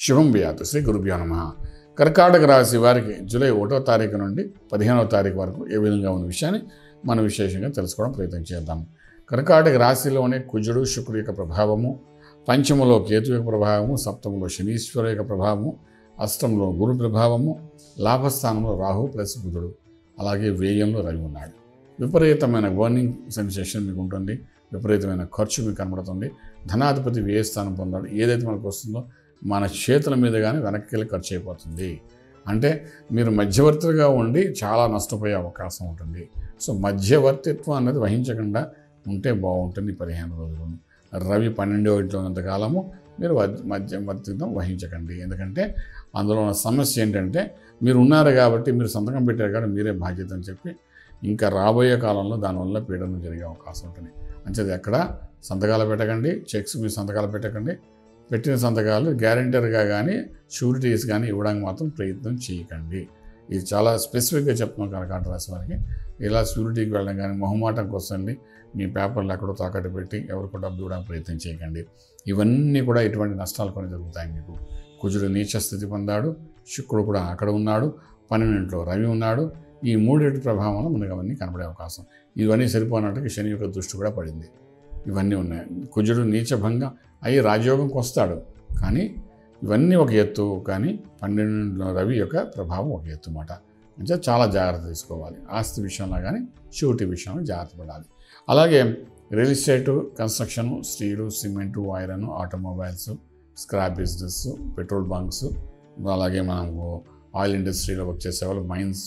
శుభం వ్యాతు శ్రీ గురుభ్యో నమ కర్కాటక రాశి వారికి జూలై ఒకటో తారీఖు నుండి పదిహేనవ తారీఖు వరకు ఏ విధంగా ఉన్న విషయాన్ని మనం విశేషంగా తెలుసుకోవడం ప్రయత్నం చేద్దాం కర్కాటక రాశిలోనే కుజుడు శుక్రుడు యొక్క ప్రభావము పంచములో కేతు యొక్క ప్రభావము సప్తములో శనీశ్వరు యొక్క ప్రభావము అష్టంలో గురు ప్రభావము లాభస్థానంలో రాహు ప్లస్ బుధుడు అలాగే వ్యయంలో రవి ఉన్నాడు విపరీతమైన బర్నింగ్ సెన్సేషన్ మీకు ఉంటుంది విపరీతమైన ఖర్చు మీకు కనబడుతుంది ధనాధిపతి వ్యయ స్థానం పొందాడు ఏదైతే మనకు వస్తుందో మన చేతుల మీద కానీ వెనక్కి వెళ్ళి ఖర్చు అయిపోతుంది అంటే మీరు మధ్యవర్తిగా ఉండి చాలా నష్టపోయే అవకాశం ఉంటుంది సో మధ్యవర్తిత్వం అనేది వహించకుండా ఉంటే బాగుంటుంది ఈ పదిహేను రోజులు రవి పన్నెండో ఇంట్లో ఉన్నంత కాలము మీరు వద్- మధ్యవర్తిత్వం వహించకండి ఎందుకంటే అందులో ఉన్న సమస్య ఏంటంటే మీరు ఉన్నారు కాబట్టి మీరు సంతకం పెట్టారు కాబట్టి మీరే బాధ్యత అని చెప్పి ఇంకా రాబోయే కాలంలో దానివల్ల పీడనం జరిగే అవకాశం ఉంటుంది అంచేది ఎక్కడ సంతకాలు పెట్టకండి చెక్స్ మీ సంతకాలు పెట్టకండి పెట్టిన సంతకాలు గ్యారంటీర్గా కానీ షూరిటీస్ కానీ ఇవ్వడానికి మాత్రం ప్రయత్నం చేయకండి ఇది చాలా స్పెసిఫిక్గా చెప్తున్నాం కనకాంట రాశి వారికి ఇలా షూరిటీకి వెళ్ళడం కానీ మొహమాటం కోసం మీ పేపర్లు ఎక్కడో తాకట్టు పెట్టి ఎవరికో డబ్బు ఇవ్వడానికి ప్రయత్నం చేయకండి ఇవన్నీ కూడా ఇటువంటి నష్టాలు కొన్ని జరుగుతాయి మీకు కుజుడు నీచ స్థితి పొందాడు శుక్రుడు కూడా అక్కడ ఉన్నాడు పన్నెండింట్లో రవి ఉన్నాడు ఈ మూడింటి ప్రభావం వల్ల మనకు అవన్నీ కనబడే అవకాశం ఇవన్నీ సరిపోయినట్టుగా శని యొక్క దృష్టి కూడా పడింది ఇవన్నీ ఉన్నాయి కుజుడు నీచభంగం అయ్యి రాజయోగంకి వస్తాడు కానీ ఇవన్నీ ఒక ఎత్తు కానీ పన్నెండులో రవి యొక్క ప్రభావం ఒక ఎత్తు మాట అంటే చాలా జాగ్రత్త తీసుకోవాలి ఆస్తి విషయంలో కానీ షూరిటీ విషయంలో జాగ్రత్త పడాలి అలాగే real estate construction steel cement iron automobiles scrap business petrol bunks అలాగే మనకు ఆయిల్ ఇండస్ట్రీలో వర్క్ చేసేవాళ్ళు మైన్స్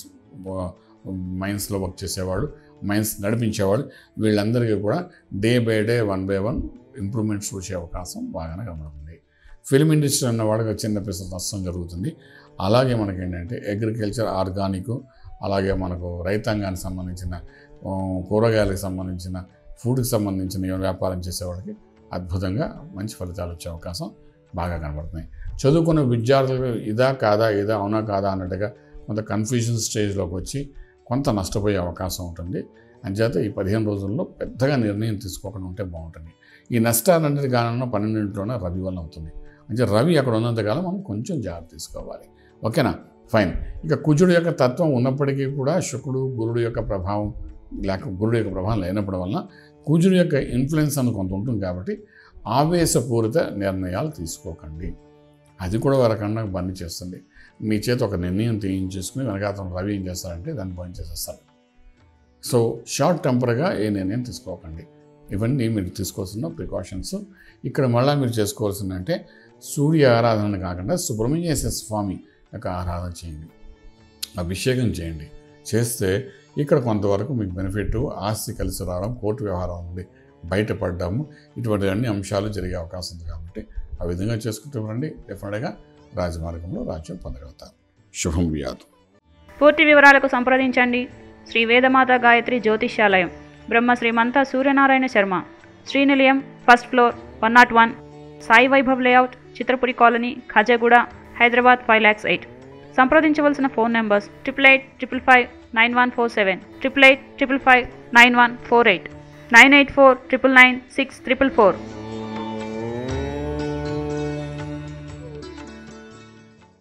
మైన్స్లో వర్క్ చేసేవాళ్ళు మైన్స్ నడిపించేవాళ్ళు వీళ్ళందరికీ కూడా day by day one by one improvements వచ్చే అవకాశం బాగానే కనబడుతుంది ఫిల్మ్ ఇండస్ట్రీ అన్న వాళ్ళకి చిన్న పెద్ద నష్టం జరుగుతుంది అలాగే మనకి ఏంటంటే అగ్రికల్చర్ ఆర్గానిక్ అలాగే మనకు రైతాంగానికి సంబంధించిన ఆ, కూరగాయలకు సంబంధించిన ఫుడ్కి సంబంధించిన ఏ వ్యాపారం చేసేవాళ్ళకి అద్భుతంగా మంచి ఫలితాలు వచ్చే అవకాశం బాగా కనబడుతున్నాయి చదువుకున్న విద్యార్థులు ఇదా కాదా ఇదా అవునా కాదా అన్నట్టుగా కొంత కన్ఫ్యూజన్ స్టేజ్లోకి వచ్చి కొంత నష్టపోయే అవకాశం ఉంటుంది అంచేత ఈ పదిహేను రోజుల్లో పెద్దగా నిర్ణయం తీసుకోకుండా ఉంటే బాగుంటుంది ఈ నష్టాలన్నిటి కారణంలో పన్నెండింటిలోనే రవి వల్ల అవుతుంది అంటే రవి అక్కడ ఉన్నంతకాలం మనం కొంచెం జాగ్రత్త తీసుకోవాలి ఓకేనా ఫైన్ ఇక కుజుడు యొక్క తత్వం ఉన్నప్పటికీ కూడా శుక్రుడు గురుడు యొక్క ప్రభావం లేక గురుడు యొక్క ప్రభావం లేనప్పటి వలన కుజుడు యొక్క ఇన్ఫ్లుయెన్స్ అని కొంత ఉంటుంది కాబట్టి ఆవేశపూరిత నిర్ణయాలు తీసుకోకండి అది కూడా ఒక రకంగా బంద్ చేస్తుంది మీ చేత ఒక నిర్ణయం తీయించేసుకుని వెనకాతను రవి ఏం చేస్తారంటే దాన్ని బంద్ చేసేస్తారు సో షార్ట్ టెంపర్గా ఏ నిర్ణయం తీసుకోకండి ఇవన్నీ మీరు తీసుకోవాల్సిన ప్రికాషన్స్ ఇక్కడ మళ్ళీ మీరు చేసుకోవాల్సింది అంటే సూర్య ఆరాధన కాకుండా సుబ్రహ్మణ్యేశ్వర స్వామి యొక్క ఆరాధన చేయండి అభిషేకం చేయండి చేస్తే ఇక్కడ కొంతవరకు మీకు బెనిఫిట్ ఆస్తి కలిసి రావడం కోర్టు వ్యవహారం నుండి బయటపడ్డాము ఇటువంటి అన్ని అంశాలు జరిగే అవకాశం ఉంది కాబట్టి ఆ విధంగా చేసుకుంటూ రండి డెఫినెట్గా రాజమార్గంలో రాజ్యం పొందగలుగుతారు శుభం వ్యాధు పూర్తి వివరాలకు సంప్రదించండి Shri Vedamata Gayatri Jyotishyalayam Brahma Srimanta Suryanarayana Sharma Srinilayam first floor one nought one Sai Vaibhav layout Chitrapuri colony Khajaguda Hyderabad five lakhs eight సంప్రదించవలసిన phone numbers triple eight triple five nine one four seven triple eight triple five nine one four eight nine eight four triple nine six triple four